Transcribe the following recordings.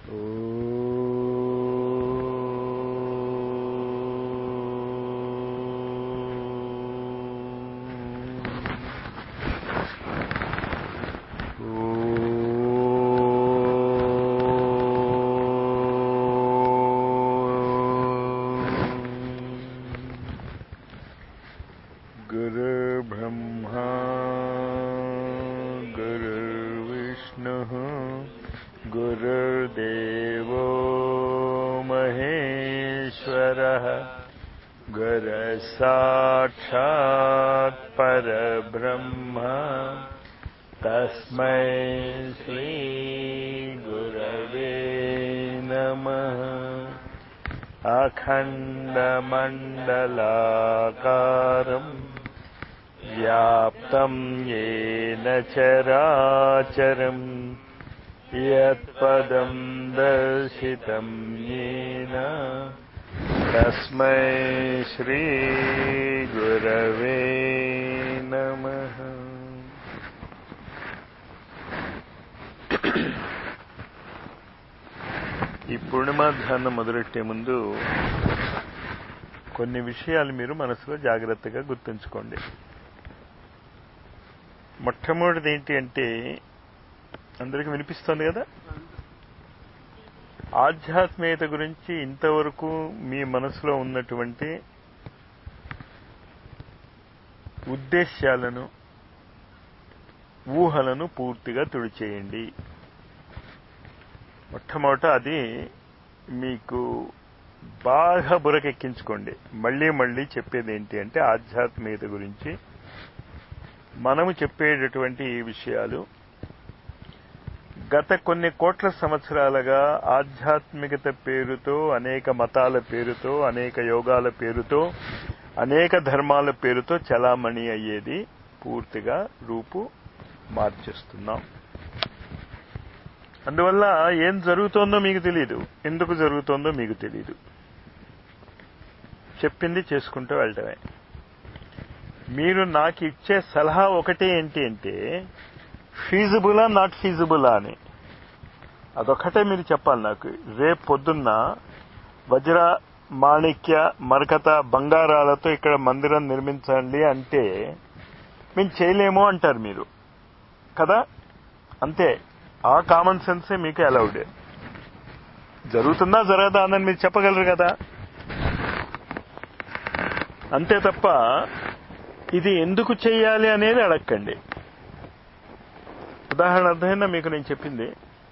गुरुर्ब्रह्मा गुरुर्विष्णुः गुरुर्देवो महेश्वरः गुरसाक्षात् परब्रह्म तस्मै श्रीगुरवे नमः अखण्डमण्डलाकारम् व्याप्तं येन चराचरम् यत्पदं दर्शितं येन तस्मै श्रीगुरवे नमः ఈ పూర్ణిమ ధ్యానం మొదలెట్టే ముందు కొన్ని విషయాలు మీరు మనసులో జాగ్రత్తగా గుర్తుంచుకోండి మొట్టమొదటిది ఏంటి అంటే అందరికి వినిపిస్తోంది కదా ఆధ్యాత్మికత గురించి ఇంతవరకు మీ మనసులో ఉన్నటువంటి ఉద్దేశ్యాలను ఊహలను పూర్తిగా తుడిచేయండి మొట్టమొదట అది మీకు బాగా బురకెక్కించుకోండి మళ్ళీ మళ్ళీ చెప్పేది ఏంటి అంటే ఆధ్యాత్మికత గురించి మనము చెప్పేటటువంటి ఈ విషయాలు గత కొన్ని కోట్ల సంవత్సరాలుగా ఆధ్యాత్మికత పేరుతో అనేక మతాల పేరుతో అనేక యోగాల పేరుతో అనేక ధర్మాల పేరుతో చలామణి అయ్యేది పూర్తిగా రూపు మార్చేస్తున్నాం అందువల్ల ఏం జరుగుతోందో మీకు తెలియదు ఎందుకు జరుగుతోందో మీకు తెలియదు చెప్పింది చేసుకుంటూ వెళ్ళటమే మీరు నాకు ఇచ్చే సలహా ఒకటే ఏంటి అంటే ఫీజిబులా నాట్ ఫీజిబులా అని అదొక్కటే మీరు చెప్పాలి నాకు రేపు పొద్దున్న వజ్ర మాణిక్య మరకత బంగారాలతో ఇక్కడ మందిరం నిర్మించండి అంటే మేము చేయలేము అంటారు మీరు కదా అంతే ఆ కామన్ సెన్సే మీకు అలౌడ్ జరుగుతుందా జరగదా అని మీరు చెప్పగలరు కదా అంతే తప్ప ఇది ఎందుకు చేయాలి అనేది అడగండి ఉదాహరణ అర్థమైందా మీకు నేను చెప్పింది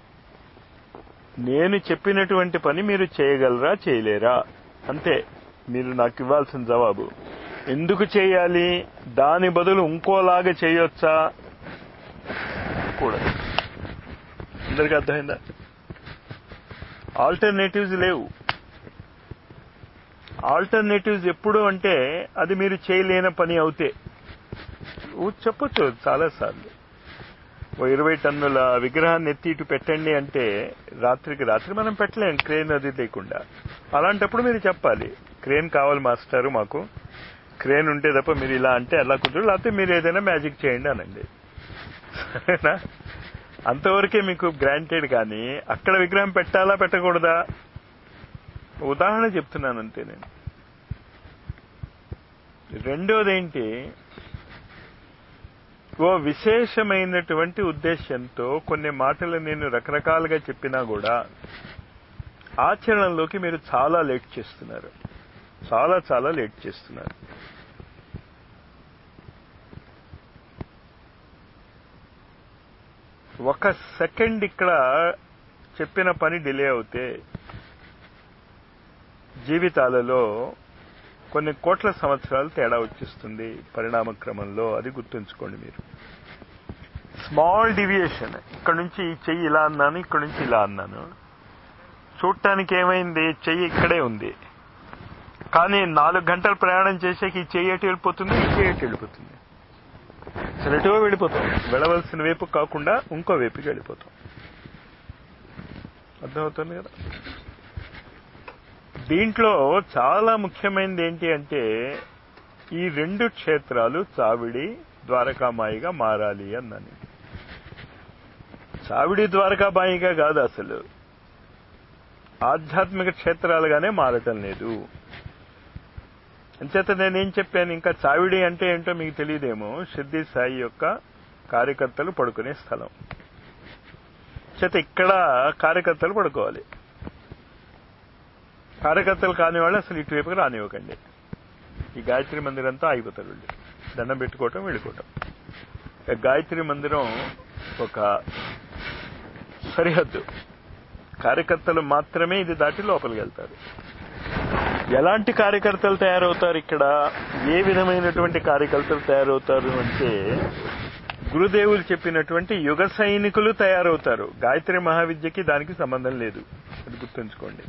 నేను చెప్పినటువంటి పని మీరు చేయగలరా చేయలేరా అంతే మీరు నాకు ఇవ్వాల్సిన జవాబు ఎందుకు చేయాలి దాని బదులు ఇంకోలాగా చేయొచ్చా కూడదు అందరికీ అర్థమైందా ఆల్టర్నేటివ్స్ లేవు ఆల్టర్నేటివ్స్ ఎప్పుడు అంటే అది మీరు చేయలేని పని అవుతే చెప్పొచ్చు చాలాసార్లు ఓ ఇరవై టన్నుల విగ్రహాన్ని ఎత్తి ఇటు పెట్టండి అంటే రాత్రికి రాత్రి మనం పెట్టలేం క్రేన్ అది లేకుండా అలాంటప్పుడు మీరు చెప్పాలి క్రేన్ కావాలి మాస్టారు మాకు క్రేన్ ఉంటే తప్ప మీరు ఇలా అంటే అలా కుదరదు లేకపోతే మీరు ఏదైనా మ్యాజిక్ చేయండి అనండి సరేనా అంతవరకే మీకు గ్రాంటెడ్ కానీ అక్కడ విగ్రహం పెట్టాలా పెట్టకూడదా ఉదాహరణ చెప్తున్నాను అంతే నేను రెండోది ఏంటి ఓ విశేషమైనటువంటి ఉద్దేశంతో కొన్ని మాటలు నేను రకరకాలుగా చెప్పినా కూడా ఆచరణలోకి మీరు చాలా లేట్ చేస్తున్నారు చాలా చాలా లేట్ చేస్తున్నారు ఒక సెకండ్ ఇక్కడ చెప్పిన పని డిలే అవుతే జీవితాలలో కొన్ని కోట్ల సంవత్సరాలు తేడా వచ్చేస్తుంది పరిణామ క్రమంలో అది గుర్తుంచుకోండి మీరు స్మాల్ డివియేషన్ ఇక్కడ నుంచి ఈ చెయ్యి ఇలా అన్నాను ఇక్కడ నుంచి ఇలా అన్నాను చూడటానికి ఏమైంది చెయ్యి ఇక్కడే ఉంది కానీ నాలుగు గంటలు ప్రయాణం చేసాక ఈ చెయ్యి ఎటు వెళ్ళిపోతుంది ఈ చెయ్యి ఎటు వెళ్ళిపోతుంది అసలు ఎటువో వెళ్ళిపోతాం వెళ్ళవలసిన వైపు కాకుండా ఇంకో వైపుకి వెళ్ళిపోతాం అర్థమవుతుంది కదా దీంట్లో చాలా ముఖ్యమైనది ఏంటి అంటే ఈ రెండు క్షేత్రాలు చావిడి ద్వారకామాయిగా మారాలి అన్నాను చావిడి ద్వారకామాయిగా కాదు అసలు ఆధ్యాత్మిక క్షేత్రాలుగానే మారటం లేదు అంచేత నేనేం చెప్పాను ఇంకా చావిడి అంటే ఏంటో మీకు తెలియదేమో సిద్ధి సాయి యొక్క కార్యకర్తలు పడుకునే స్థలం చేత ఇక్కడ కార్యకర్తలు పడుకోవాలి కార్యకర్తలు కాని వాళ్ళు అసలు ఇటువైపుకి రానివ్వకండి ఈ గాయత్రి మందిరంతో ఆగిపోతారు వీళ్ళు దండం పెట్టుకోవటం వెళ్ళిపోవటం ఇక గాయత్రి మందిరం ఒక సరిహద్దు కార్యకర్తలు మాత్రమే ఇది దాటి లోపలికి వెళ్తారు ఎలాంటి కార్యకర్తలు తయారవుతారు ఇక్కడ ఏ విధమైనటువంటి కార్యకర్తలు తయారవుతారు అంటే గురుదేవులు చెప్పినటువంటి యుగ సైనికులు తయారవుతారు గాయత్రి మహావిద్యకి దానికి సంబంధం లేదు అది గుర్తుంచుకోండి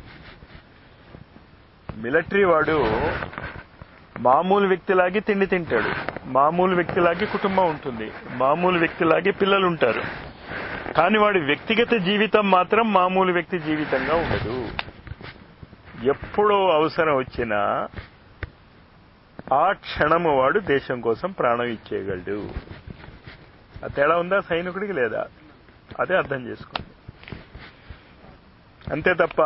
మిలిటరీ వాడు మామూలు వ్యక్తిలాగే తిండి తింటాడు మామూలు వ్యక్తిలాగే కుటుంబం ఉంటుంది మామూలు వ్యక్తిలాగే పిల్లలు ఉంటారు కానీ వాడి వ్యక్తిగత జీవితం మాత్రం మామూలు వ్యక్తి జీవితంగా ఉండదు ఎప్పుడో అవసరం వచ్చినా ఆ క్షణము వాడు దేశం కోసం ప్రాణం ఇచ్చేయగలడు ఆ తేడా ఉందా సైనికుడికి లేదా అదే అర్థం చేసుకోండి అంతే తప్ప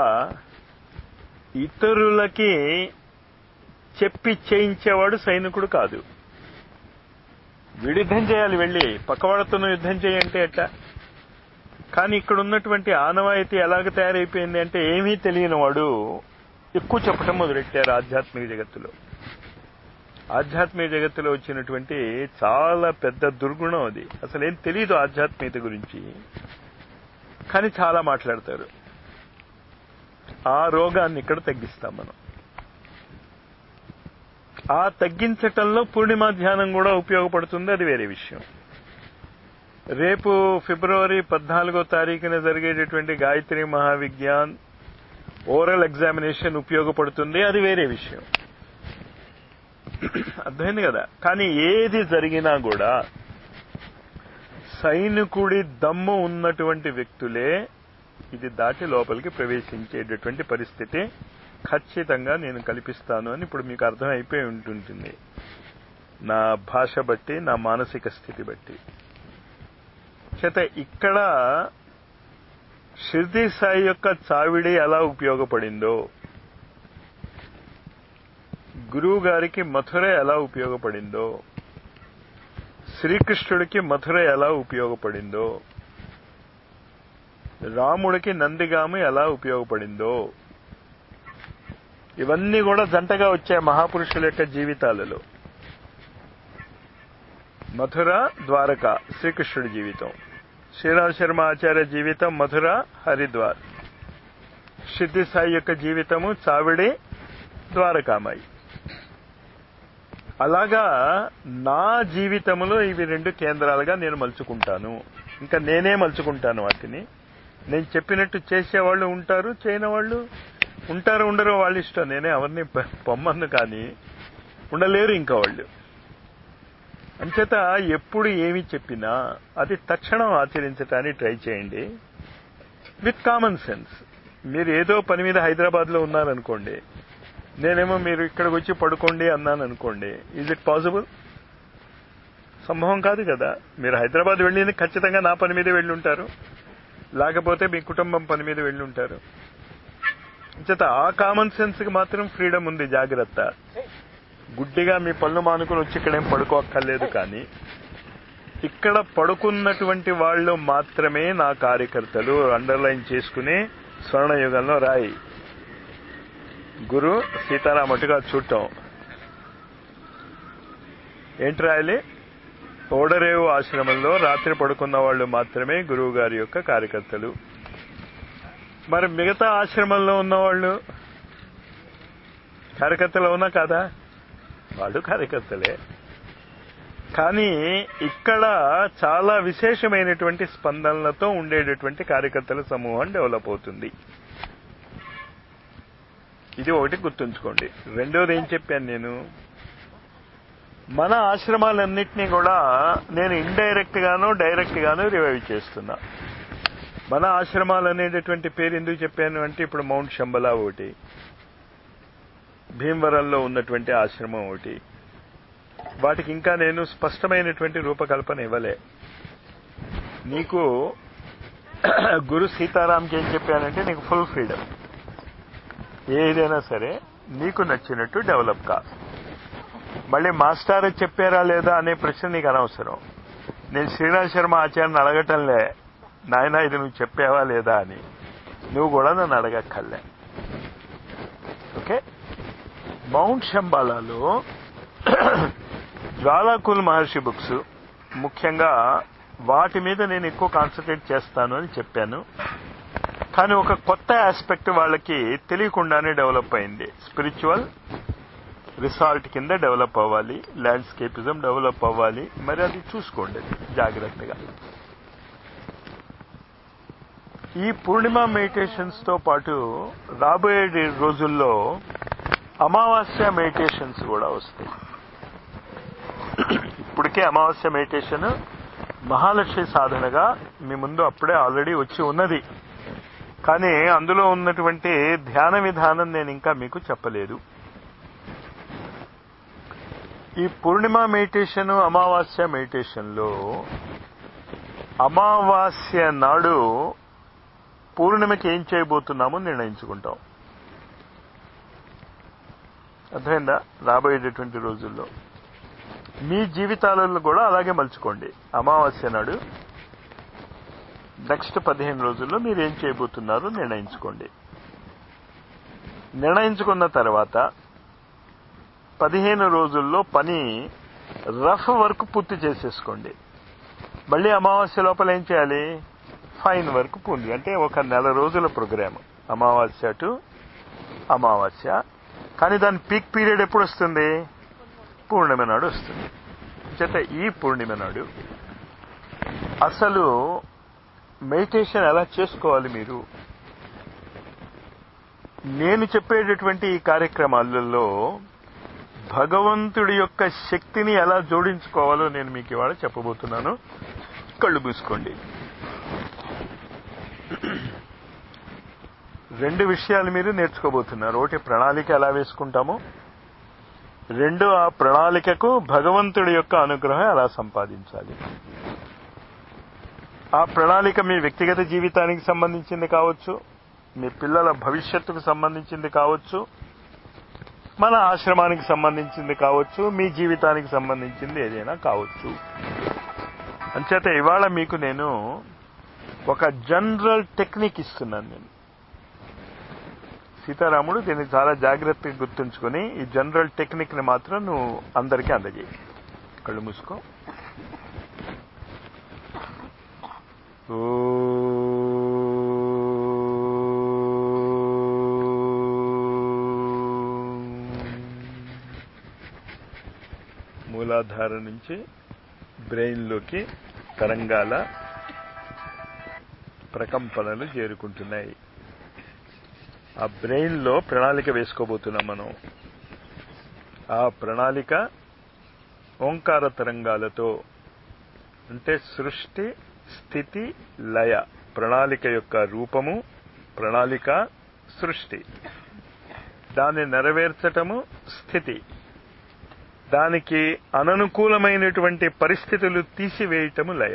ఇతరులకి చెప్పి చేయించేవాడు సైనికుడు కాదు వీడు యుద్ధం చేయాలి వెళ్ళి పక్కవాడతో యుద్ధం చేయంటే ఎట్ట కానీ ఇక్కడ ఉన్నటువంటి ఆనవాయితీ ఎలాగ తయారైపోయింది అంటే ఏమీ తెలియని వాడు ఎక్కువ చెప్పటం మొదలెట్టారు ఆధ్యాత్మిక జగత్తులో ఆధ్యాత్మిక జగత్తులో వచ్చినటువంటి చాలా పెద్ద దుర్గుణం అది అసలు ఏం తెలియదు ఆధ్యాత్మికత గురించి కానీ చాలా మాట్లాడతారు ఆ రోగాన్ని ఇక్కడ తగ్గిస్తాం మనం ఆ తగ్గించటంలో పూర్ణిమ ధ్యానం కూడా ఉపయోగపడుతుంది అది వేరే విషయం రేపు ఫిబ్రవరి పద్నాలుగో తారీఖున జరిగేటటువంటి గాయత్రి మహావిజ్ఞాన్ ఓరల్ ఎగ్జామినేషన్ ఉపయోగపడుతుంది అది వేరే విషయం అర్థమైంది కదా కానీ ఏది జరిగినా కూడా సైనికుడి దమ్ము ఉన్నటువంటి వ్యక్తులే ఇది దాటి లోపలికి ప్రవేశించేటటువంటి పరిస్థితి ఖచ్చితంగా నేను కల్పిస్తాను అని ఇప్పుడు మీకు అర్థం అయిపోయి ఉంటుంటుంది నా భాష బట్టి నా మానసిక స్థితి బట్టి చేత ఇక్కడ షిర్దీ సాయి యొక్క చావిడి ఎలా ఉపయోగపడిందో గురువు గారికి మథుర ఎలా ఉపయోగపడిందో శ్రీకృష్ణుడికి మథుర ఎలా ఉపయోగపడిందో రాముడికి నందిగాము ఎలా ఉపయోగపడిందో ఇవన్నీ కూడా జంటగా వచ్చే మహాపురుషుల యొక్క జీవితాలలో మథుర ద్వారక శ్రీకృష్ణుడి జీవితం శ్రీరామ్ శర్మ ఆచార్య జీవితం మధుర హరిద్వార్ సిద్ధి సాయి యొక్క జీవితము చావిడి ద్వారకామాయి అలాగా నా జీవితంలో ఇవి రెండు కేంద్రాలుగా నేను మలుచుకుంటాను ఇంకా నేనే మలుచుకుంటాను వాటిని నేను చెప్పినట్టు చేసేవాళ్ళు ఉంటారు చేయని వాళ్ళు ఉంటారు ఉండరు వాళ్ళ ఇష్టం నేనే ఎవరిని పొమ్మను కానీ ఉండలేరు ఇంకా వాళ్ళు అంచేత ఎప్పుడు ఏమి చెప్పినా అది తక్షణం ఆచరించడానికి ట్రై చేయండి విత్ కామన్ సెన్స్ మీరు ఏదో పని మీద హైదరాబాద్ లో ఉన్నారనుకోండి నేనేమో మీరు ఇక్కడికి వచ్చి పడుకోండి అన్నాను అనుకోండి ఈజ్ ఇట్ పాసిబుల్ సంభవం కాదు కదా మీరు హైదరాబాద్ వెళ్ళింది ఖచ్చితంగా నా పని మీద వెళ్ళి ఉంటారు లేకపోతే మీ కుటుంబం పని మీద వెళ్ళి ఉంటారు చేత ఆ కామన్ సెన్స్ కి మాత్రం ఫ్రీడమ్ ఉంది జాగ్రత్త గుడ్డిగా మీ పళ్ళు మానుకుని వచ్చి ఇక్కడేం పడుకోక్కర్లేదు కానీ ఇక్కడ పడుకున్నటువంటి వాళ్ళు మాత్రమే నా కార్యకర్తలు అండర్లైన్ చేసుకుని స్వర్ణయుగంలో రాయి గురు సీతారామటుగా చూడటం ఏంటి రాయాలి ఓడరేవు ఆశ్రమంలో రాత్రి పడుకున్న వాళ్ళు మాత్రమే గురువు గారి యొక్క కార్యకర్తలు మరి మిగతా ఆశ్రమంలో ఉన్నవాళ్ళు కార్యకర్తలు ఉన్నా కాదా వాళ్ళు కార్యకర్తలే కానీ ఇక్కడ చాలా విశేషమైనటువంటి స్పందనలతో ఉండేటటువంటి కార్యకర్తల సమూహం డెవలప్ అవుతుంది ఇది ఒకటి గుర్తుంచుకోండి రెండోది ఏం చెప్పాను నేను మన ఆశ్రమాలన్నింటినీ కూడా నేను ఇండైరెక్ట్ గాను డైరెక్ట్ గాను రివైవ్ చేస్తున్నా మన ఆశ్రమాలు అనేటటువంటి పేరు ఎందుకు చెప్పాను అంటే ఇప్పుడు మౌంట్ శంబలా ఒకటి భీమవరంలో ఉన్నటువంటి ఆశ్రమం ఒకటి వాటికి ఇంకా నేను స్పష్టమైనటువంటి రూపకల్పన ఇవ్వలే నీకు గురు సీతారాంకి ఏం చెప్పానంటే నీకు ఫుల్ ఫ్రీడమ్ ఏదైనా సరే నీకు నచ్చినట్టు డెవలప్ కా మళ్ళీ మాస్టర్ చెప్పారా లేదా అనే ప్రశ్న నీకు అనవసరం నేను శ్రీనాథ్ శర్మ ఆచార్యని అడగటంలే నాయన ఇది నువ్వు చెప్పావా లేదా అని నువ్వు కూడా నన్ను అడగక్కర్లే ఓకే మౌంట్ శంబాలాలో జ్వాలాకుల్ మహర్షి బుక్స్ ముఖ్యంగా వాటి మీద నేను ఎక్కువ కాన్సన్ట్రేట్ చేస్తాను అని చెప్పాను కానీ ఒక కొత్త ఆస్పెక్ట్ వాళ్ళకి తెలియకుండానే డెవలప్ అయింది స్పిరిచువల్ రిసాల్ట్ కింద డెవలప్ అవ్వాలి ల్యాండ్స్కేపిజం డెవలప్ అవ్వాలి మరి అది చూసుకోండి జాగ్రత్తగా ఈ పూర్ణిమ మెడిటేషన్స్ తో పాటు రాబోయే రోజుల్లో అమావాస్య మెడిటేషన్స్ కూడా వస్తాయి ఇప్పటికే అమావాస్య మెడిటేషన్ మహాలక్ష్మి సాధనగా మీ ముందు అప్పుడే ఆల్రెడీ వచ్చి ఉన్నది కానీ అందులో ఉన్నటువంటి ధ్యాన విధానం నేను ఇంకా మీకు చెప్పలేదు ఈ పూర్ణిమ మెడిటేషన్ అమావాస్య మెడిటేషన్ లో అమావాస్య నాడు పూర్ణిమకి ఏం చేయబోతున్నామో నిర్ణయించుకుంటాం అర్థమైందా రాబోయేటటువంటి రోజుల్లో మీ జీవితాలలో కూడా అలాగే మలుచుకోండి అమావాస్య నాడు నెక్స్ట్ పదిహేను రోజుల్లో మీరు ఏం చేయబోతున్నారో నిర్ణయించుకోండి నిర్ణయించుకున్న తర్వాత పదిహేను రోజుల్లో పని రఫ్ వర్క్ పూర్తి చేసేసుకోండి మళ్ళీ అమావాస్య లోపల ఏం చేయాలి ఫైన్ వర్క్ పూర్తి అంటే ఒక నెల రోజుల ప్రోగ్రామ్ అమావాస్య టు అమావాస్య కానీ దాని పీక్ పీరియడ్ ఎప్పుడు వస్తుంది పూర్ణిమ నాడు వస్తుంది చేత ఈ పూర్ణిమ నాడు అసలు మెడిటేషన్ ఎలా చేసుకోవాలి మీరు నేను చెప్పేటటువంటి ఈ కార్యక్రమాలలో భగవంతుడి యొక్క శక్తిని ఎలా జోడించుకోవాలో నేను మీకు ఇవాళ చెప్పబోతున్నాను కళ్ళు మూసుకోండి రెండు విషయాలు మీరు నేర్చుకోబోతున్నారు ఒకటి ప్రణాళిక ఎలా వేసుకుంటాము రెండు ఆ ప్రణాళికకు భగవంతుడి యొక్క అనుగ్రహం ఎలా సంపాదించాలి ఆ ప్రణాళిక మీ వ్యక్తిగత జీవితానికి సంబంధించింది కావచ్చు మీ పిల్లల భవిష్యత్తుకు సంబంధించింది కావచ్చు మన ఆశ్రమానికి సంబంధించింది కావచ్చు మీ జీవితానికి సంబంధించింది ఏదైనా కావచ్చు అంచేత ఇవాళ మీకు నేను ఒక జనరల్ టెక్నిక్ ఇస్తున్నాను నేను సీతారాముడు దీన్ని చాలా జాగ్రత్తగా గుర్తుంచుకొని ఈ జనరల్ టెక్నిక్ ని మాత్రం నువ్వు అందరికీ అందజేయి కళ్ళు మూసుకో మూలాధార నుంచి బ్రెయిన్లోకి తరంగాల ప్రకంపనలు చేరుకుంటున్నాయి ఆ బ్రెయిన్ లో ప్రణాళిక వేసుకోబోతున్నాం మనం ఆ ప్రణాళిక ఓంకార తరంగాలతో అంటే సృష్టి స్థితి లయ ప్రణాళిక యొక్క రూపము ప్రణాళిక సృష్టి దాన్ని నెరవేర్చటము స్థితి దానికి అననుకూలమైనటువంటి పరిస్థితులు తీసివేయటము లయ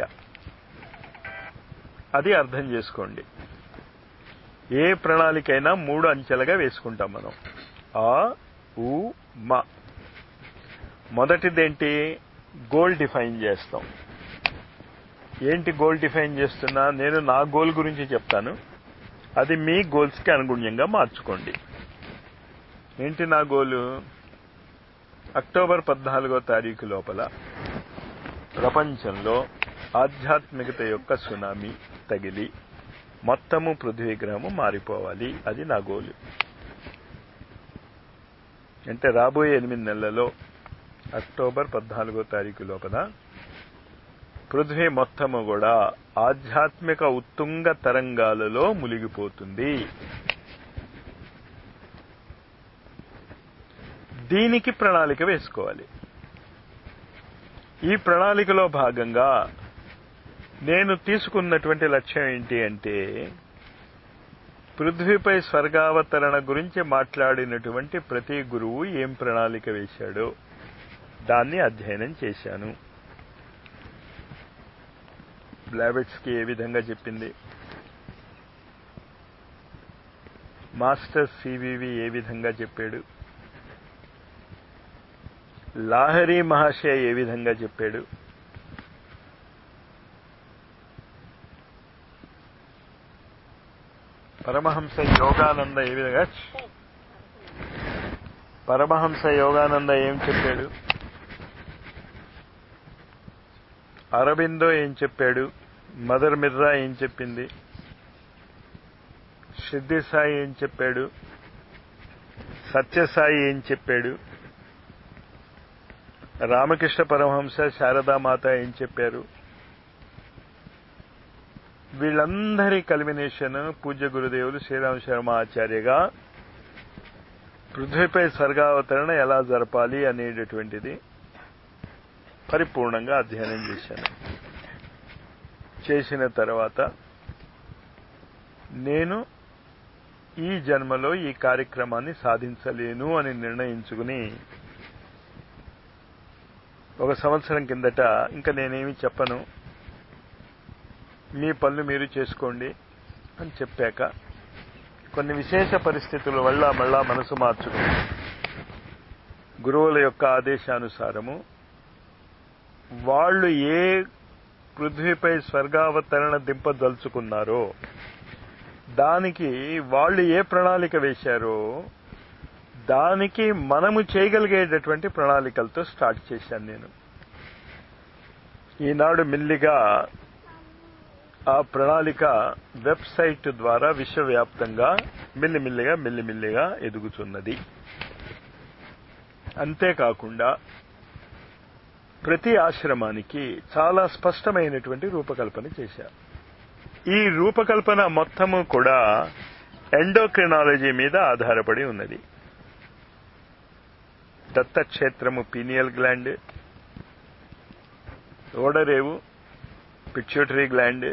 అది అర్థం చేసుకోండి ఏ ప్రణాళికైనా మూడు అంచెలుగా వేసుకుంటాం మనం ఆ ఉ మ మొదటిదేంటి గోల్ డిఫైన్ చేస్తాం ఏంటి గోల్ డిఫైన్ చేస్తున్నా నేను నా గోల్ గురించి చెప్తాను అది మీ గోల్స్ కి అనుగుణ్యంగా మార్చుకోండి ఏంటి నా గోలు అక్టోబర్ పద్నాలుగో తారీఖు లోపల ప్రపంచంలో ఆధ్యాత్మికత యొక్క సునామీ తగిలి మొత్తము పృథ్వీ గ్రహము మారిపోవాలి అది నా గోలు అంటే రాబోయే ఎనిమిది నెలలలో అక్టోబర్ పద్నాలుగో తారీఖు లోపల పృథ్వీ మొత్తము కూడా ఆధ్యాత్మిక ఉత్తుంగ తరంగాలలో మునిగిపోతుంది దీనికి ప్రణాళిక వేసుకోవాలి ఈ ప్రణాళికలో భాగంగా నేను తీసుకున్నటువంటి లక్ష్యం ఏంటి అంటే పృథ్వీపై స్వర్గావతరణ గురించి మాట్లాడినటువంటి ప్రతి గురువు ఏం ప్రణాళిక వేశాడో దాన్ని అధ్యయనం చేశాను బ్లాబెట్స్ కి ఏ విధంగా చెప్పింది మాస్టర్ సివివి ఏ విధంగా చెప్పాడు లాహరి మహాశయ ఏ విధంగా చెప్పాడు పరమహంస యోగానంద ఏ విధంగా పరమహంస యోగానంద ఏం చెప్పాడు అరబిందో ఏం చెప్పాడు మదర్ మిర్రా ఏం చెప్పింది సిద్ధి సాయి ఏం చెప్పాడు సత్యసాయి ఏం చెప్పాడు రామకృష్ణ పరమహంస శారదామాత ఏం చెప్పారు వీళ్ళందరి కల్మినేషన్ పూజ్య గురుదేవులు శ్రీరామ శర్మ ఆచార్యగా పృథ్వీపై స్వర్గావతరణ ఎలా జరపాలి అనేటటువంటిది పరిపూర్ణంగా అధ్యయనం చేశాను చేసిన తర్వాత నేను ఈ జన్మలో ఈ కార్యక్రమాన్ని సాధించలేను అని నిర్ణయించుకుని ఒక సంవత్సరం కిందట ఇంకా నేనేమి చెప్పను మీ పనులు మీరు చేసుకోండి అని చెప్పాక కొన్ని విశేష పరిస్థితుల వల్ల మళ్ళా మనసు మార్చుకుని గురువుల యొక్క ఆదేశానుసారము వాళ్ళు ఏ పృథ్వీపై స్వర్గావతరణ దింపదలుచుకున్నారో దానికి వాళ్ళు ఏ ప్రణాళిక వేశారో దానికి మనము చేయగలిగేటటువంటి ప్రణాళికలతో స్టార్ట్ చేశాను నేను ఈనాడు మెల్లిగా ఆ ప్రణాళిక వెబ్సైట్ ద్వారా విశ్వవ్యాప్తంగా మెల్లిమెల్లిగా మెల్లిమెల్లిగా ఎదుగుతున్నది అంతేకాకుండా ప్రతి ఆశ్రమానికి చాలా స్పష్టమైనటువంటి రూపకల్పన చేశారు ఈ రూపకల్పన మొత్తము కూడా ఎండోక్రినాలజీ మీద ఆధారపడి ఉన్నది దత్తక్షేత్రము pineal gland Odarevu pituitary gland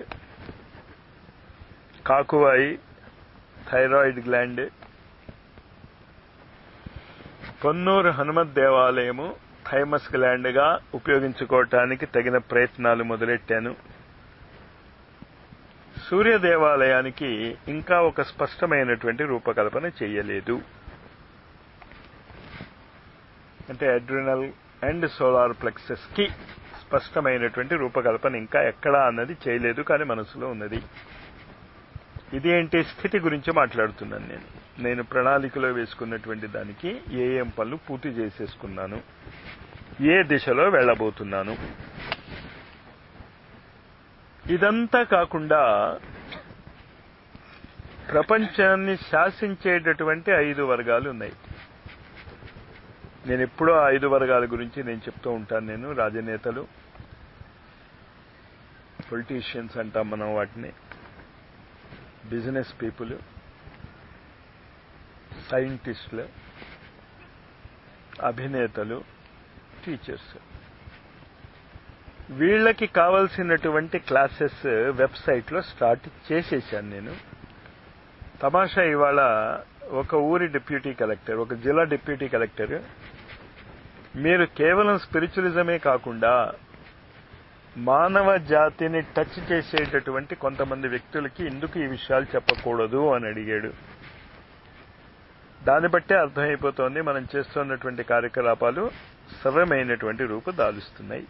కాకువాయి థైరాయిడ్ గ్లాండ్ పొన్నూరు హనుమత్ దేవాలయము థైమస్ గ్లాండ్ గా ఉపయోగించుకోవటానికి తగిన ప్రయత్నాలు మొదలెట్టాను సూర్య దేవాలయానికి ఇంకా ఒక స్పష్టమైనటువంటి రూపకల్పన చేయలేదు అంటే అడ్రినల్ అండ్ సోలార్ ప్లెక్సెస్ కి స్పష్టమైనటువంటి రూపకల్పన ఇంకా ఎక్కడా అన్నది చేయలేదు కానీ మనసులో ఉన్నది ఇది ఏంటి స్థితి గురించి మాట్లాడుతున్నాను నేను నేను ప్రణాళికలో వేసుకున్నటువంటి దానికి ఏ ఏం పనులు పూర్తి చేసేసుకున్నాను ఏ దిశలో వెళ్ళబోతున్నాను ఇదంతా కాకుండా ప్రపంచాన్ని శాసించేటటువంటి ఐదు వర్గాలు ఉన్నాయి నేను ఎప్పుడో ఆ ఐదు వర్గాల గురించి నేను చెప్తూ ఉంటాను నేను రాజనేతలు పొలిటీషియన్స్ అంటాం మనం వాటిని బిజినెస్ పీపుల్ సైంటిస్టులు అభినేతలు టీచర్స్ వీళ్ళకి కావలసినటువంటి క్లాసెస్ వెబ్సైట్లో స్టార్ట్ చేసేసాను నేను తమాషా ఇవాళ ఒక ఊరి డిప్యూటీ కలెక్టర్ ఒక జిల్లా డిప్యూటీ కలెక్టర్ మీరు కేవలం స్పిరిచువలిజమే కాకుండా మానవ జాతిని టచ్ చేసేటటువంటి కొంతమంది వ్యక్తులకి ఎందుకు ఈ విషయాలు చెప్పకూడదు అని అడిగాడు దాన్ని బట్టే అర్థమైపోతోంది మనం చేస్తున్నటువంటి కార్యకలాపాలు సవ్యమైనటువంటి రూపు దాలుస్తున్నాయి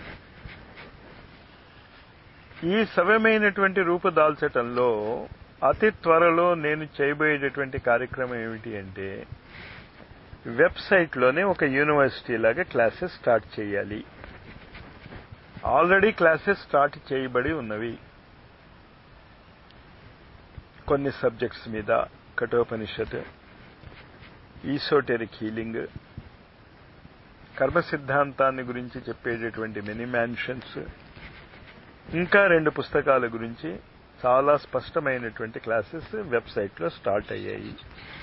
ఈ సవ్యమైనటువంటి రూపు దాల్చటంలో అతి త్వరలో నేను చేయబోయేటటువంటి కార్యక్రమం ఏమిటి అంటే వెబ్సైట్లోనే ఒక యూనివర్సిటీ లాగా క్లాసెస్ స్టార్ట్ చేయాలి ఆల్రెడీ క్లాసెస్ స్టార్ట్ చేయబడి ఉన్నవి కొన్ని సబ్జెక్ట్స్ మీద కఠోపనిషత్ ఈసోటెరిక్ హీలింగ్ కర్మ సిద్ధాంతాన్ని గురించి చెప్పేటటువంటి మెనీ మ్యాన్షన్స్ ఇంకా రెండు పుస్తకాల గురించి చాలా స్పష్టమైనటువంటి క్లాసెస్ వెబ్సైట్లో స్టార్ట్ అయ్యాయి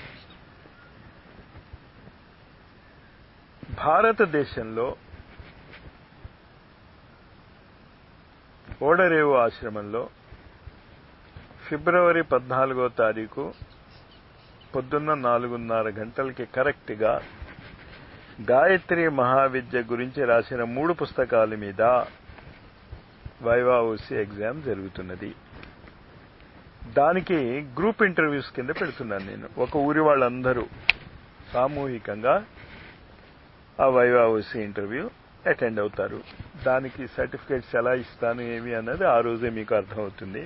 భారతదేశంలో ఓడరేవు ఆశ్రమంలో ఫిబ్రవరి పద్నాలుగో తారీఖు పొద్దున్న నాలుగున్నర గంటలకి కరెక్ట్గా గాయత్రి మహావిద్య గురించి రాసిన మూడు పుస్తకాల మీద వైవా ఓసి ఎగ్జామ్ జరుగుతున్నది దానికి గ్రూప్ ఇంటర్వ్యూస్ కింద పెడుతున్నాను నేను ఒక ఊరి వాళ్ళందరూ సామూహికంగా ఆ వైవాఓసి ఇంటర్వ్యూ అటెండ్ అవుతారు దానికి సర్టిఫికేట్స్ ఎలా ఇస్తాను ఏమి అన్నది ఆ రోజే మీకు అర్థమవుతుంది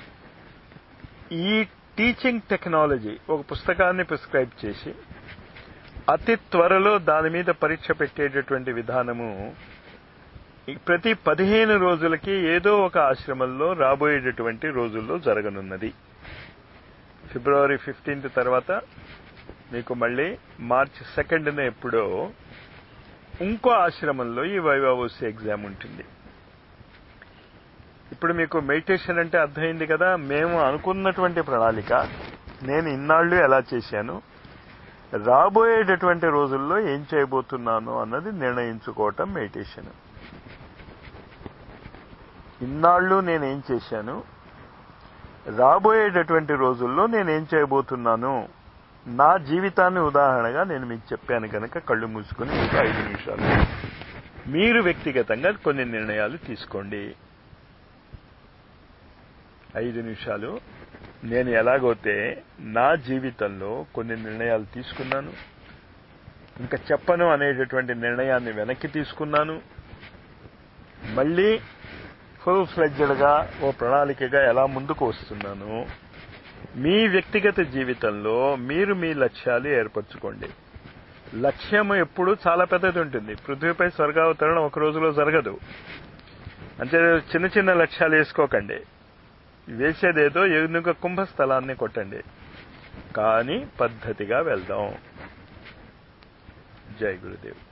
ఈ టీచింగ్ టెక్నాలజీ ఒక పుస్తకాన్ని ప్రిస్క్రైబ్ చేసి అతి త్వరలో దాని మీద పరీక్ష పెట్టేటటువంటి విధానము ఈ ప్రతి పదిహేను రోజులకి ఏదో ఒక ఆశ్రమంలో రాబోయేటటువంటి రోజుల్లో జరగనున్నది ఫిబ్రవరి ఫిఫ్టీన్త్ తర్వాత మీకు మళ్ళీ మార్చ్ సెకండ్న ఎప్పుడో ఇంకో ఆశ్రమంలో ఈ వైవాఓసి ఎగ్జామ్ ఉంటుంది ఇప్పుడు మీకు మెడిటేషన్ అంటే అర్థమైంది కదా మేము అనుకున్నటువంటి ప్రణాళిక నేను ఇన్నాళ్ళు ఎలా చేశాను రాబోయేటటువంటి రోజుల్లో ఏం చేయబోతున్నాను అన్నది నిర్ణయించుకోవటం మెడిటేషన్ ఇన్నాళ్ళు నేనేం చేశాను రాబోయేటటువంటి రోజుల్లో నేనేం చేయబోతున్నాను నా జీవితాన్ని ఉదాహరణగా నేను మీకు చెప్పాను కనుక కళ్ళు మూసుకుని మీకు ఐదు నిమిషాలు మీరు వ్యక్తిగతంగా కొన్ని నిర్ణయాలు తీసుకోండి ఐదు నిమిషాలు నేను ఎలాగైతే నా జీవితంలో కొన్ని నిర్ణయాలు తీసుకున్నాను ఇంకా చెప్పను అనేటటువంటి నిర్ణయాన్ని వెనక్కి తీసుకున్నాను మళ్ళీ ఫుల్ ఫ్లెడ్జెడ్గా ఓ ప్రణాళికగా ఎలా ముందుకు వస్తున్నాను మీ వ్యక్తిగత జీవితంలో మీరు మీ లక్ష్యాలు ఏర్పరచుకోండి లక్ష్యం ఎప్పుడు చాలా పెద్దది ఉంటుంది పృథ్వీపై స్వర్గావతరణ ఒక రోజులో జరగదు అంటే చిన్న చిన్న లక్ష్యాలు వేసుకోకండి వేసేదేదో ఎనుక కుంభస్థలాన్ని కొట్టండి కానీ పద్ధతిగా వెళ్దాం జై గురుదేవ్